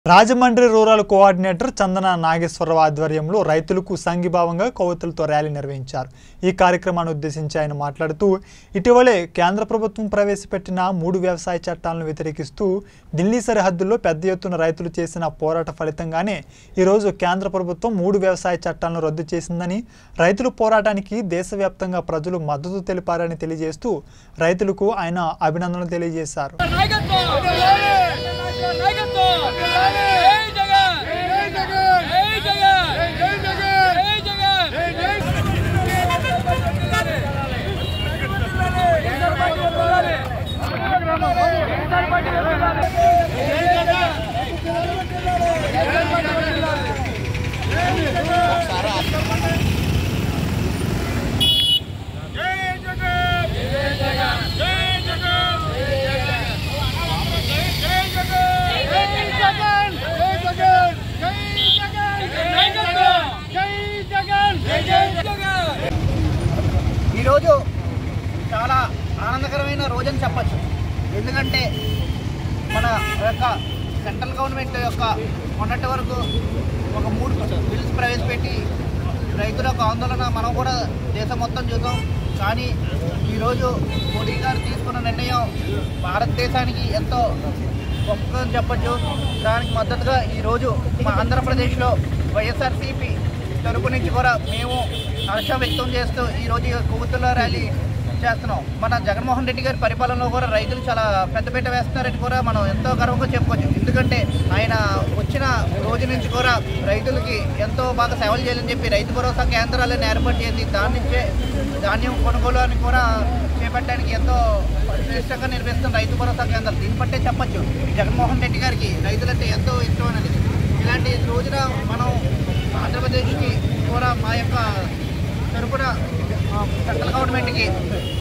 Rajahmundry rural coordinator Chandana Nageswara Rao ఆధ్వర్యంలో రైతులకు సంఘీభావంగా కౌతులతో ర్యాలీ నిర్వహించారు ఈ కార్యక్రమాన్ని ఉద్దేశించి ఆయన మాట్లాడుతూ ఇటీవలే కేంద్ర ప్రభుత్వం ప్రవేశపెట్టిన మూడు వ్యవసాయ చట్టాలను వ్యతిరేకిస్తూ ఢిల్లీ సరిహద్దుల్లో పెద్ద ఎత్తున రైతులు చేసిన పోరాట ఫలితంగానే ఈరోజు కేంద్ర ప్రభుత్వం మూడు వ్యవసాయ చట్టాలను రద్దు చేసిందని రైతుల పోరాటానికి దేశవ్యాప్తంగా ప్రజలు మద్దతు తెలిపారని తెలియజేస్తూ రైతులకు ఆయన అభినందనలు తెలియజేశారు నాయకత్వం నాయకత్వం జై జగన్ జై జగన్ జై జగన్ నాయకత్వం జై జగన్ జై జగన్ ఈరోజు చాలా ఆనందకరమైన రోజని చెప్పచ్చు ఎందుకంటే మన యొక్క సెంట్రల్ గవర్నమెంట్ యొక్క మొన్నటి వరకు ఒక మూడు బిల్స్ ప్రవేశపెట్టి రైతుల యొక్క ఆందోళన మనం కూడా దేశం మొత్తం చూసాం కానీ ఈరోజు మోడీ గారు తీసుకున్న నిర్ణయం భారతదేశానికి ఎంతో గొప్పదని చెప్పచ్చు దానికి మద్దతుగా ఈరోజు మా ఆంధ్రప్రదేశ్లో వైఎస్ఆర్సీపీ తరపు నుంచి కూడా మేము హర్షం వ్యక్తం చేస్తూ ఈరోజు ఈ కొవ్వొత్తుల ర్యాలీ చేస్తున్నాం మన జగన్మోహన్ రెడ్డి గారి పరిపాలనలో కూడా రైతులు చాలా పెద్దపీట వేస్తున్నారని కూడా మనం ఎంతో గర్వంగా చెప్పుకోవచ్చు ఎందుకంటే ఆయన వచ్చిన రోజు నుంచి కూడా రైతులకి ఎంతో బాగా సేవలు చేయాలని చెప్పి రైతు భరోసా కేంద్రాలను ఏర్పాటు చేసి దాని నుంచే ధాన్యం కొనుగోలు అని కూడా చేపట్టడానికి ఎంతో శ్రేష్టంగా నిర్వహిస్తున్న రైతు భరోసా కేంద్రాలు దీన్ని బట్టే చెప్పచ్చు జగన్మోహన్ రెడ్డి గారికి రైతులంటే ఎంతో ఇష్టం అనేది ఇలాంటి రోజున మనం ఆంధ్రప్రదేశ్కి కూడా మా యొక్క తరపున ఆ, సెంట్రల్ గవర్నమెంట్కి